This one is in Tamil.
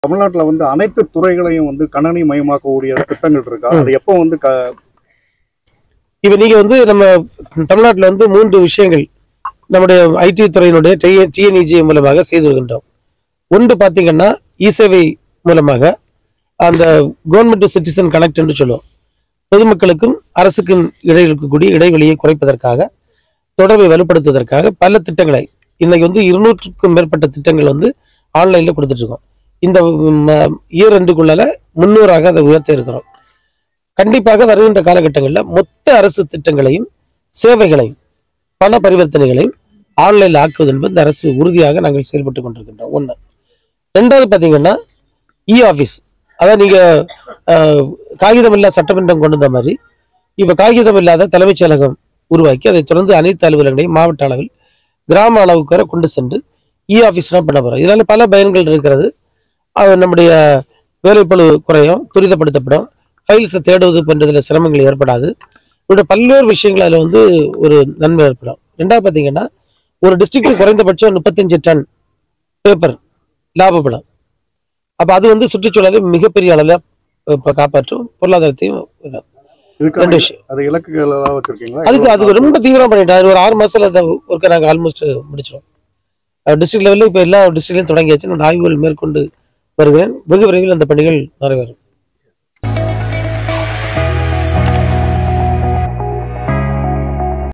தமிழ்நாட்டுல வந்து அனைத்து துறைகளையும் வந்து கணனி மயமாக்கக்கூடிய திட்டங்கள் இருக்கா ம். அது எப்போ வந்து க- இப்ப நீங்க வந்து நம்ம தமிழ்நாட்டுல வந்து மூன்று விஷயங்கள் நம்முடைய ஐடி துறையினுடைய டிஎன்இஜி மூலமாக செய்து வருகின்றோம் ஒன்று பாத்தீங்கன்னா இ சேவை மூலமாக அந்த கவர்மெண்ட் டு சிட்டிசன் கனெக்ட் என்று சொல்லுவோம் பொதுமக்களுக்கும் அரசுக்கும் இடையில் இருக்கக்கூடிய இடைவெளியை குறைப்பதற்காக தொடர்பை வலுப்படுத்துவதற்காக பல திட்டங்களை இன்னைக்கு வந்து இருநூற்றுக்கும் மேற்பட்ட திட்டங்கள் வந்து ஆன்லைன்ல கொடுத்துட்டு இருக்கோம் இந்த இயர் ரெண்டுக்குள்ளால முன்னூறாக அதை உயர்த்த இருக்கிறோம் கண்டிப்பாக வருகின்ற காலகட்டங்களில் மொத்த அரசு திட்டங்களையும் சேவைகளையும் பண பரிவர்த்தனைகளையும் ஆன்லைனில் ஆக்குவது என்பது இந்த அரசு உறுதியாக நாங்கள் செயல்பட்டு கொண்டிருக்கின்றோம் ஒன்று ரெண்டாவது பார்த்தீங்கன்னா இ ஆஃபீஸ் அதான் நீங்கள் காகிதம் இல்லா சட்டமன்றம் கொண்டு வந்த மாதிரி இப்போ காகிதம் இல்லாத தலைமைச் செயலகம் உருவாக்கி அதை தொடர்ந்து அனைத்து அலுவலகங்களையும் மாவட்ட அளவில் கிராம அளவுக்கு வரை கொண்டு சென்று இ ஆஃபீஸ்லாம் பண்ண போகிறோம் இதனால பல பயன்கள் இருக்கிறது அது நம்முடைய வேலைப்பளு குறையும் துரிதப்படுத்தப்படும் ஃபைல்ஸை தேடுவது போன்றதில் சிரமங்கள் ஏற்படாது இப்படி பல்வேறு விஷயங்கள் அதில் வந்து ஒரு நன்மை ஏற்படும் ரெண்டாவது பார்த்தீங்கன்னா ஒரு டிஸ்ட்ரிக்ட் குறைந்தபட்சம் முப்பத்தஞ்சு டன் பேப்பர் லாபப்படும் அப்போ அது வந்து சுற்றுச்சூழலை மிகப்பெரிய அளவில் இப்போ காப்பாற்றும் பொருளாதாரத்தையும் இதாக்கும். இதுக்கான ரெண்டு விஷயம் அது இலக்குகள் ஏதாவது வச்சிருக்கீங்களா அதுக்கு அதுக்கு ரொம்ப தீவிரம் பண்ணிட்டோம் அது ஒரு ஆறு மாசத்துல அந்த ஒர்க்கை நாங்கள் ஆல்மோஸ்ட் முடிச்சிடும் டிஸ்ட்ரிக்ட் லெவலில் இப்போ எல்லா டிஸ்ட்ரிக்ட்லையும் தொடங்கியாச்சு நான் ஆய்வுகள் மேற்கொண்டு வருகிறேன் வெகு விரைவில் அந்த பணிகள் நிறைவேறும்